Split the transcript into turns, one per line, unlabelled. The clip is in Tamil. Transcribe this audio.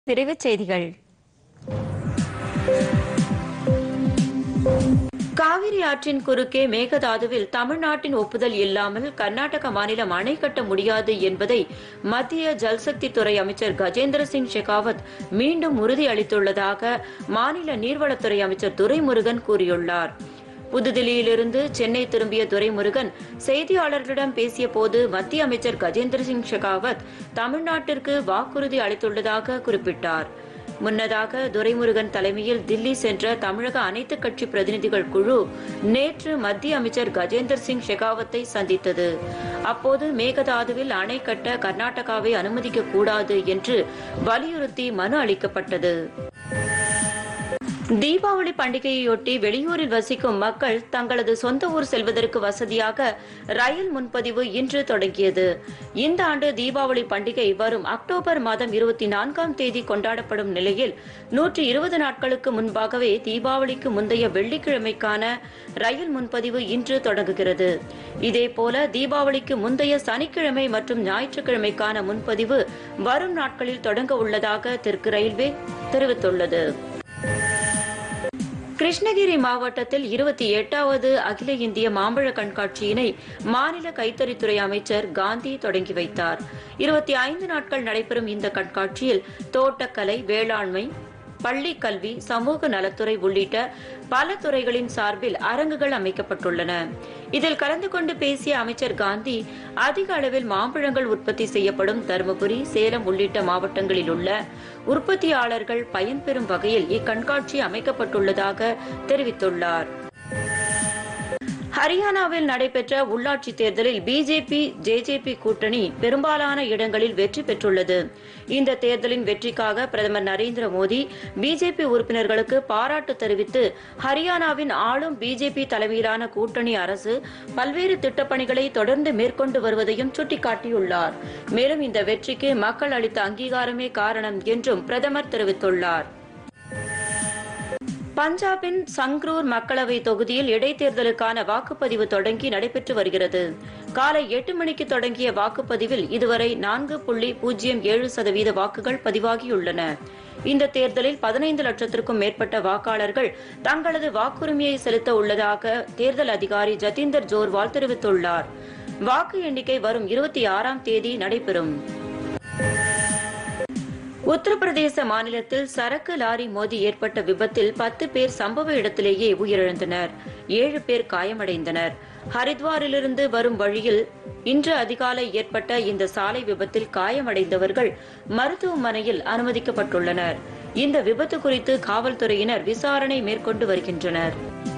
விரைவுச் செய்திகள்
காவிரி ஆற்றின் குறுக்கே மேகதாதுவில் தமிழ்நாட்டின் ஒப்புதல் இல்லாமல் கர்நாடக மாநிலம் அணை கட்ட முடியாது என்பதை மத்திய ஜல்சக்தி துறை அமைச்சர் கஜேந்திர சிங் ஷெகாவத் மீண்டும் உறுதியளித்துள்ளதாக மாநில நீர்வளத்துறை அமைச்சர் துரைமுருகன் கூறியுள்ளார் புதுதில்லியிலிருந்து சென்னை திரும்பிய துரைமுருகன் செய்தியாளர்களிடம் பேசிய போது மத்திய அமைச்சர் கஜேந்திர சிங் ஷெகாவத் தமிழ்நாட்டிற்கு வாக்குறுதி அளித்துள்ளதாக குறிப்பிட்டார் முன்னதாக துரைமுருகன் தலைமையில் தில்லி சென்ற தமிழக அனைத்து கட்சி பிரதிநிதிகள் குழு நேற்று மத்திய அமைச்சர் கஜேந்தர் சிங் ஷெகாவத்தை சந்தித்தது அப்போது மேகதாதுவில் அணை கட்ட கர்நாடகாவை அனுமதிக்க கூடாது என்று வலியுறுத்தி மனு அளிக்கப்பட்டது தீபாவளி பண்டிகையொட்டி வெளியூரில் வசிக்கும் மக்கள் தங்களது சொந்த ஊர் செல்வதற்கு வசதியாக ரயில் முன்பதிவு இன்று தொடங்கியது இந்த ஆண்டு தீபாவளி பண்டிகை வரும் அக்டோபர் மாதம் இருபத்தி நான்காம் தேதி கொண்டாடப்படும் நிலையில் நூற்றி இருபது நாட்களுக்கு முன்பாகவே தீபாவளிக்கு முந்தைய வெள்ளிக்கிழமைக்கான ரயில் முன்பதிவு இன்று தொடங்குகிறது இதேபோல தீபாவளிக்கு முந்தைய சனிக்கிழமை மற்றும் ஞாயிற்றுக்கிழமைக்கான முன்பதிவு வரும் நாட்களில் தொடங்க உள்ளதாக தெற்கு ரயில்வே தெரிவித்துள்ளது கிருஷ்ணகிரி மாவட்டத்தில் இருபத்தி எட்டாவது அகில இந்திய மாம்பழ கண்காட்சியினை மாநில கைத்தறித்துறை அமைச்சர் காந்தி தொடங்கி வைத்தார் இருபத்தி ஐந்து நாட்கள் நடைபெறும் இந்த கண்காட்சியில் தோட்டக்கலை வேளாண்மை பள்ளி கல்வி சமூக நலத்துறை உள்ளிட்ட பல துறைகளின் சார்பில் அரங்குகள் அமைக்கப்பட்டுள்ளன இதில் கலந்து கொண்டு பேசிய அமைச்சர் காந்தி அதிக அளவில் மாம்பழங்கள் உற்பத்தி செய்யப்படும் தருமபுரி சேலம் உள்ளிட்ட மாவட்டங்களில் உள்ள உற்பத்தியாளர்கள் பயன்பெறும் வகையில் இக்கண்காட்சி அமைக்கப்பட்டுள்ளதாக தெரிவித்துள்ளார் ஹரியானாவில் நடைபெற்ற உள்ளாட்சி தேர்தலில் பிஜேபி ஜேஜேபி கூட்டணி பெரும்பாலான இடங்களில் வெற்றி பெற்றுள்ளது இந்த தேர்தலின் வெற்றிக்காக பிரதமர் நரேந்திர மோடி பிஜேபி உறுப்பினர்களுக்கு பாராட்டு தெரிவித்து ஹரியானாவின் ஆளும் பிஜேபி தலைமையிலான கூட்டணி அரசு பல்வேறு திட்டப்பணிகளை தொடர்ந்து மேற்கொண்டு வருவதையும் சுட்டிக்காட்டியுள்ளார் மேலும் இந்த வெற்றிக்கு மக்கள் அளித்த அங்கீகாரமே காரணம் என்றும் பிரதமர் தெரிவித்துள்ளார் பஞ்சாபின் சங்ரூர் மக்களவை தொகுதியில் இடைத்தேர்தலுக்கான வாக்குப்பதிவு தொடங்கி நடைபெற்று வருகிறது காலை எட்டு மணிக்கு தொடங்கிய வாக்குப்பதிவில் இதுவரை நான்கு புள்ளி பூஜ்ஜியம் ஏழு சதவீத வாக்குகள் பதிவாகியுள்ளன இந்த தேர்தலில் பதினைந்து லட்சத்திற்கும் மேற்பட்ட வாக்காளர்கள் தங்களது வாக்குரிமையை செலுத்த உள்ளதாக தேர்தல் அதிகாரி ஜதீந்தர் ஜோர்வால் தெரிவித்துள்ளார் வாக்கு எண்ணிக்கை வரும் இருபத்தி ஆறாம் தேதி நடைபெறும் உத்தரப்பிரதேச மாநிலத்தில் சரக்கு லாரி மோதி ஏற்பட்ட விபத்தில் பத்து பேர் சம்பவ இடத்திலேயே உயிரிழந்தனர் ஏழு பேர் காயமடைந்தனர் ஹரித்வாரிலிருந்து வரும் வழியில் இன்று அதிகாலை ஏற்பட்ட இந்த சாலை விபத்தில் காயமடைந்தவர்கள் மருத்துவமனையில் அனுமதிக்கப்பட்டுள்ளனர் இந்த விபத்து குறித்து காவல்துறையினர் விசாரணை மேற்கொண்டு வருகின்றனர்